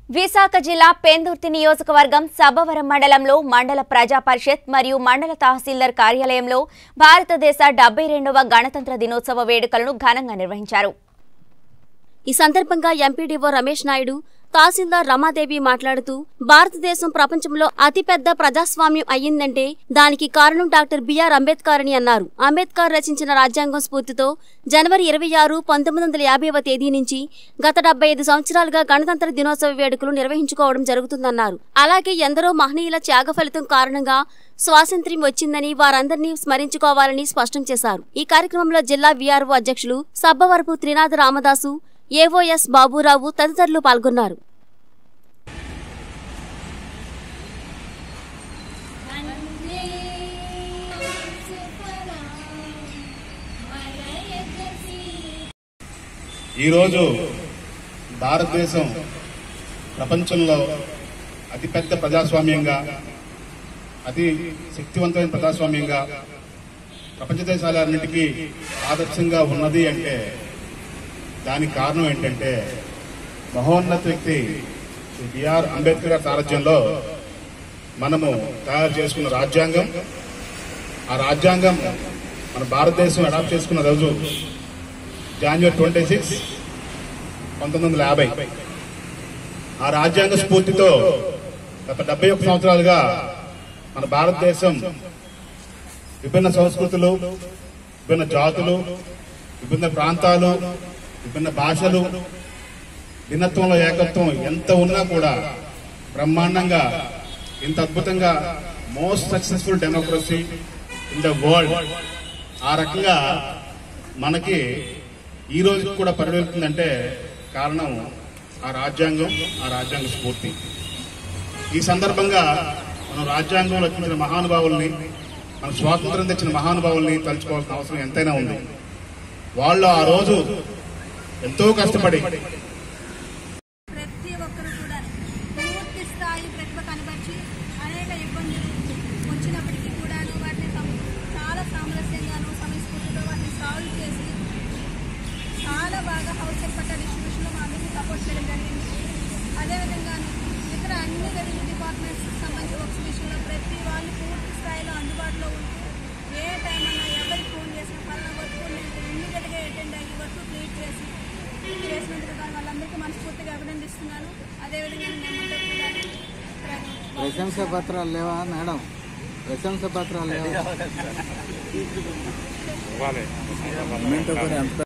విశాఖ జిల్లా పెందుర్తి నియోజకవర్గం సభవరం మండలంలో మండల ప్రజా పరిషత్ మరియు మండల తహసీల్దార్ కార్యాలయంలో భారతదేశ డెబ్బై రెండవ గణతంత్ర దినోత్సవ వేడుకలను ఘనంగా నిర్వహించారు ఈ సందర్భంగా ఎంపీడీఓ రమేష్ నాయుడు తహసీల్దార్ రమాదేవి మాట్లాడుతూ భారతదేశం ప్రపంచంలో అతిపెద్ద ప్రజాస్వామ్యం అయ్యిందంటే దానికి కారణం డాక్టర్ బిఆర్ అంబేద్కర్ అని అన్నారు అంబేద్కర్ రచించిన రాజ్యాంగం స్ఫూర్తితో జనవరి ఇరవై ఆరు పంతొమ్మిది వందల యాభైవ తేదీ నుంచి గత డెబ్బై ఐదు సంవత్సరాలుగా గణతంత్ర దినోత్సవ వేడుకలు నిర్వహించుకోవడం జరుగుతుందన్నారు అలాగే ఎందరో మహనీయుల త్యాగ ఫలితం కారణంగా స్వాతంత్ర్యం వచ్చిందని వారందరినీ స్మరించుకోవాలని స్పష్టం చేశారు ఈ కార్యక్రమంలో జిల్లా వీఆర్ఓ అధ్యక్షులు సబ్బవరపు త్రినాథ రామదాసు ఏఓఎస్ బాబురావు తదితరులు పాల్గొన్నారు ఈరోజు భారతదేశం ప్రపంచంలో అతిపెద్ద ప్రజాస్వామ్యంగా అతి శక్తివంతమైన ప్రజాస్వామ్యంగా ప్రపంచ దేశాలన్నిటికీ ఆదర్శంగా ఉన్నది అంటే దానికి కారణం ఏంటంటే మహోన్నత వ్యక్తి శ్రీ బిఆర్ అంబేద్కర్ గారి సారథ్యంలో మనము తయారు చేసుకున్న రాజ్యాంగం ఆ రాజ్యాంగం మన భారతదేశం అడాప్ట్ చేసుకున్న రోజు జనవరి ట్వంటీ సిక్స్ పంతొమ్మిది వందల యాభై ఆ రాజ్యాంగ స్ఫూర్తితో గత డెబ్బై ఒక్క సంవత్సరాలుగా మన భారతదేశం విభిన్న సంస్కృతులు విభిన్న జాతులు విభిన్న ప్రాంతాలు విభిన్న భాషలు భిన్నత్వంలో ఏకత్వం ఎంత ఉన్నా కూడా బ్రహ్మాండంగా ఇంత అద్భుతంగా most successful democracy in the world ఆ రకంగా మనకి ఈ రోజుకి కూడా పరిగెడుతుందంటే కారణం ఆ రాజ్యాంగం ఆ రాజ్యాంగ స్ఫూర్తి ఈ సందర్భంగా మనం రాజ్యాంగంలో రచించిన మహానుభావుల్ని మన స్వాతంత్రం తెచ్చిన మహానుభావుల్ని తలుచుకోవాల్సిన అవసరం ఎంతైనా ఉంది వాళ్ళు ఆ రోజు ఎంతో కష్టపడి ప్రతి ఒక్కరు కూడా పూర్తి స్థాయి ప్రతిభ కనబరిచి అనేక ఇబ్బందులు వచ్చినప్పటికీ కూడా వాటిని సం- చాలా సామరస్యంగాను సమయస్ఫూర్తితో వాటిని సాల్వ్ చేసి చాలా బాగా హౌస్ పట్ట డిస్ట్రిబ్యూషన్లో మా అందరికీ సపోర్ట్ చేయడం జరిగింది అదేవిధంగా ఇతర అన్ని రెవెన్యూ డిపార్ట్మెంట్స్ సంబంధించి వర్క్స్ విషయంలో ప్రతి వాళ్ళు పూర్తి స్థాయిలో అందుబాటులో ఉంటూ ఏ టైం అన్నా ఎవరికి ఫోన్ చేసినా పలానా వర్క్ నేను ఇమ్మీడియట్గా అటెండ్ అయ్యి వర్క్ క్లియర్ చేసి చేసినందుకు గాను వాళ్ళందరికీ మనస్ఫూర్తిగా అభినందిస్తున్నాను అదేవిధంగా మేమందరూ కూడా ప్ర- ప్రశంస పత్రాలు లేవా మేడం ప్రశంస పత్రాలు లేవా